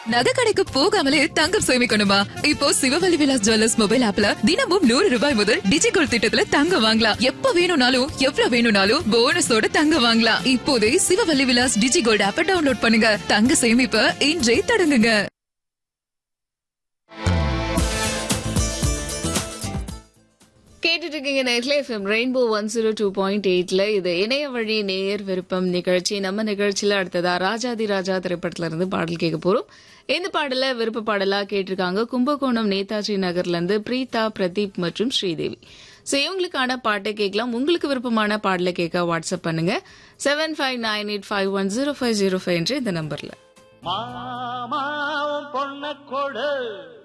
நகை கடைக்கு போகாமலே தங்கம் சேமிக்கணுமா இப்போ சிவவழி விலாஸ் ஜுவல்லர்ஸ் மொபைல் ஆப்ல தினமும் நூறு ரூபாய் முதல் டிஜிகோல் திட்டத்துல தங்கம் வாங்கலாம் எப்ப வேணும்னாலும் எவ்வளவு வேணும்னாலும் போனஸோட தங்கம் வாங்கலாம் இப்போதே சிவவழி விலாஸ் டிஜிகோல்ட் ஆப்ப டவுன்லோட் பண்ணுங்க தங்க சேமிப்ப இன்றே தொடங்குங்க கேட்டுட்டு இருக்கீங்க நேர்ல FM rainbow one zero two point எயிட்ல இது இணைய வழி நேயர் விருப்பம் நிகழ்ச்சி நம்ம நிகழ்ச்சியில அடுத்ததா ராஜாதி ராஜா திரைப்படத்துல இருந்து பாடல் கேட்க போறோம் இந்த பாடல விருப்ப பாடலா கேட்டிருக்காங்க கும்பகோணம் நேதாஜி நகர்ல இருந்து பிரீதா பிரதீப் மற்றும் ஸ்ரீதேவி ஸோ இவங்களுக்கான பாட்டை கேட்கலாம் உங்களுக்கு விருப்பமான பாடலை கேட்க வாட்ஸ்அப் பண்ணுங்க seven five nine eight five one zero five zero five என்ற இந்த நம்பர்ல மாமாவும் பொண்ண கொடு